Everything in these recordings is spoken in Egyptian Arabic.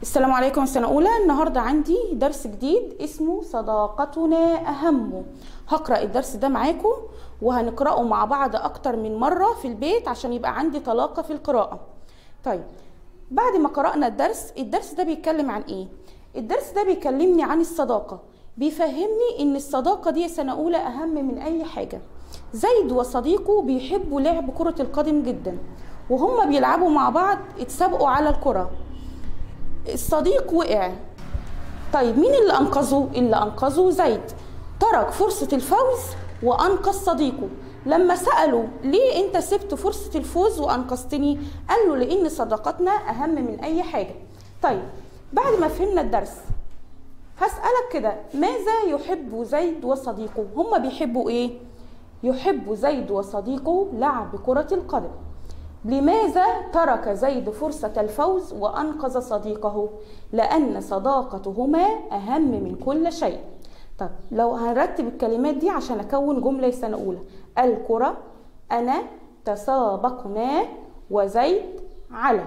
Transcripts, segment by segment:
السلام عليكم سنة أولى النهاردة عندي درس جديد اسمه صداقتنا أهم هقرأ الدرس ده معاكم وهنقرأه مع بعض أكتر من مرة في البيت عشان يبقى عندي طلاقة في القراءة طيب بعد ما قرأنا الدرس الدرس ده بيتكلم عن إيه؟ الدرس ده بيكلمني عن الصداقة بيفهمني إن الصداقة دي سنة أولى أهم من أي حاجة زيد وصديقه بيحبوا لعب كرة القدم جدا وهما بيلعبوا مع بعض اتسابقوا على الكرة الصديق وقع طيب مين اللي انقذه اللي انقذه زيد ترك فرصة الفوز وانقذ صديقه لما سألوا ليه انت سبت فرصة الفوز وانقذتني قال له لان صداقتنا اهم من اي حاجة طيب بعد ما فهمنا الدرس هسألك كده ماذا يحب زيد وصديقه هما بيحبوا ايه يحب زيد وصديقه لعب كرة القدم لماذا ترك زيد فرصة الفوز وأنقذ صديقه؟ لأن صداقتهما أهم من كل شيء. طب لو هنرتب الكلمات دي عشان أكون جملة سنة أولى، الكرة أنا تسابقنا وزيد على.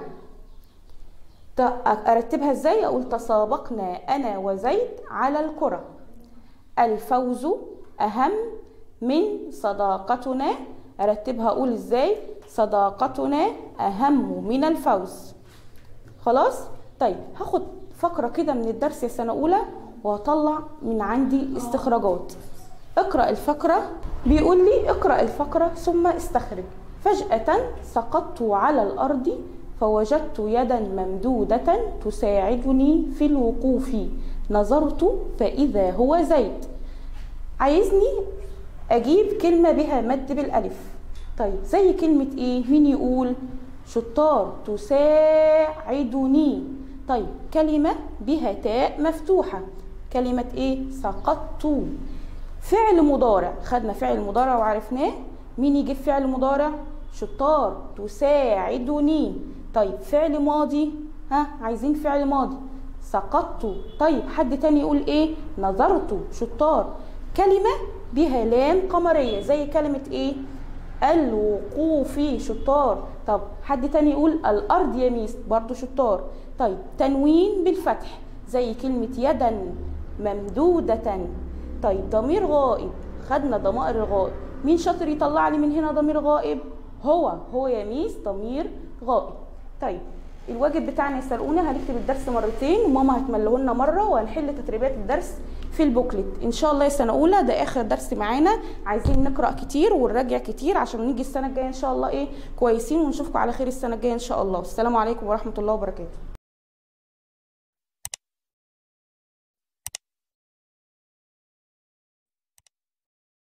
أرتبها إزاي؟ أقول تسابقنا أنا وزيد على الكرة. الفوز أهم من صداقتنا أرتبها أقول إزاي؟ صداقتنا أهم من الفوز خلاص طيب هاخد فقرة كده من الدرس يا سنة أولى وهطلع من عندي استخراجات اقرأ الفقرة بيقول لي اقرأ الفقرة ثم استخرج فجأة سقطت على الأرض فوجدت يدا ممدودة تساعدني في الوقوف نظرت فإذا هو زيد عايزني أجيب كلمة بها مد بالألف طيب زي كلمة ايه مين يقول شطار تساعدني طيب كلمة بها تاء مفتوحة كلمة ايه سقطت فعل مضارع خدنا فعل مضارع وعرفناه مين يجيب فعل مضارع شطار تساعدني طيب فعل ماضي ها عايزين فعل ماضي سقطت طيب حد تاني يقول ايه نظرت شطار كلمة بها لام قمرية زي كلمة ايه الوقوف شطار طب حد تاني يقول الارض يميس برضو شطار طيب تنوين بالفتح زي كلمة يدا ممدودة طيب ضمير غائب خدنا ضمائر الغائب مين شاطر يطلع لي من هنا ضمير غائب هو هو يميس ضمير غائب طيب الواجب بتاعنا يا سرقونا هنكتب الدرس مرتين وماما هتمله لنا مره وهنحل تدريبات الدرس في البوكلت ان شاء الله يا سنه اولى ده اخر درس معانا عايزين نقرا كتير ونراجع كتير عشان نيجي السنه الجايه ان شاء الله ايه كويسين ونشوفكم على خير السنه الجايه ان شاء الله السلام عليكم ورحمه الله وبركاته